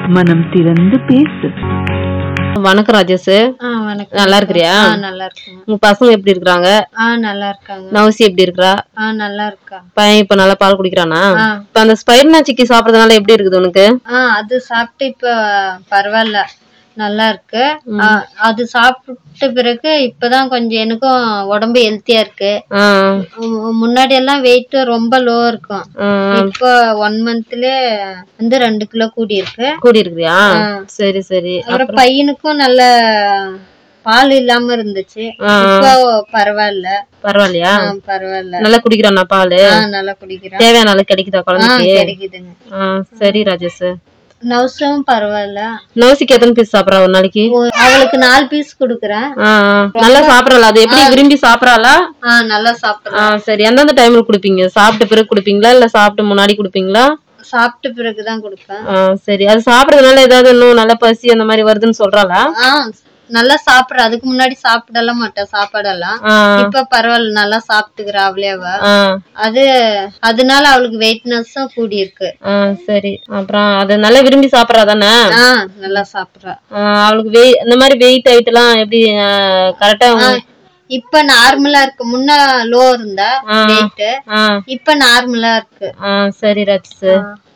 மனம் திறந்து பேசு வணக்கம் ராஜேஷ் ஆ வணக்கம் நல்லா இருக்கிறியா ஆ நல்லா இருக்குங்க உங்க பசங்க எப்படி இருக்காங்க ஆ நல்லா இருக்காங்க நவசி எப்படி இருக்கா ஆ நல்லா இருக்கா பையன் இப்ப நல்லா பால் குடிக்கிறானா ஆ. இப்ப அந்த ஸ்பைர்னா சிக்கி சாப்பிடறதுனால எப்படி இருக்குது உனக்கு ஆ அது சாப்பிட்டு இப்ப பரவாயில்ல நல்லா இருக்கு ஆ, அது சாப்பிட்ட பிறகு இப்பதான் கொஞ்சம் எனக்கும் உடம்பு ஹெல்த்தியா இருக்கு ஆ, மு- முன்னாடி எல்லாம் வெயிட் ரொம்ப லோ இருக்கும் ஆ, இப்போ ஒன் மந்த்லயே வந்து ரெண்டு கிலோ கூடி இருக்கு கூடி இருக்கிறியா சரி சரி அப்புறம் பையனுக்கும் நல்ல பால் இல்லாம இருந்துச்சு ஆ. இப்போ பரவாயில்ல பரவாயில்லையா ஆ, பரவாயில்ல நல்லா குடிக்கிறானா பால் ஆ நல்லா குடிக்கிறான் தேவையான அளவு கிடைக்குதா ஆ குழந்தைக்கு கிடைக்குதுங்க ஆ, சரி ராஜேஷ் நவுசும் பரவாயில்ல நவசிக்கு எத்தனை பீஸ் சாப்பிடறா ஒரு நாளைக்கு ஒ- அவளுக்கு நாலு பீஸ் குடுக்குறேன் ஆ, ஆ. நல்லா சாப்பிடறாளா அது எப்படி விரும்பி சாப்பிடறாளா ஆ நல்லா சாப்பிடுறேன் ஆ சரி எந்தெந்த டைம்ல குடுப்பீங்க சாப்பிட்ட பிறகு குடுப்பீங்களா இல்ல சாப்பிட்டு முன்னாடி குடுப்பீங்களா சாப்பிட்ட பிறகுதான் கொடுப்பேன் ஆ, சரி அது சாப்பிடறதுனால ஏதாவது இன்னும் நல்ல பசி அந்த மாதிரி வருதுன்னு சொல்றாளா ஆ நல்லா சாப்பிடுற அதுக்கு முன்னாடி சாப்பிடலாம் மாட்டேன் சாப்பாடெல்லாம் ஆ, இப்ப பரவாயில்ல நல்லா சாப்பிட்டுக்கிறா அவளே அவ ஆ, அது அதனால அவளுக்கு வெயிட்னஸும் கூடி இருக்கு ஆ, சரி அப்புறம் அது நல்லா விரும்பி சாப்பிடறா தானே ஆ நல்லா சாப்பிடுறா ஆ, அவளுக்கு வெய் இந்த மாதிரி வெயிட் ஆயிட்டு எல்லாம் எப்படி கரெக்டா இப்ப நார்மலா இருக்கு முன்ன லோ இருந்தா வெயிட் ஆ இப்ப நார்மலா இருக்கு ஆ சரி ராஜேஷ்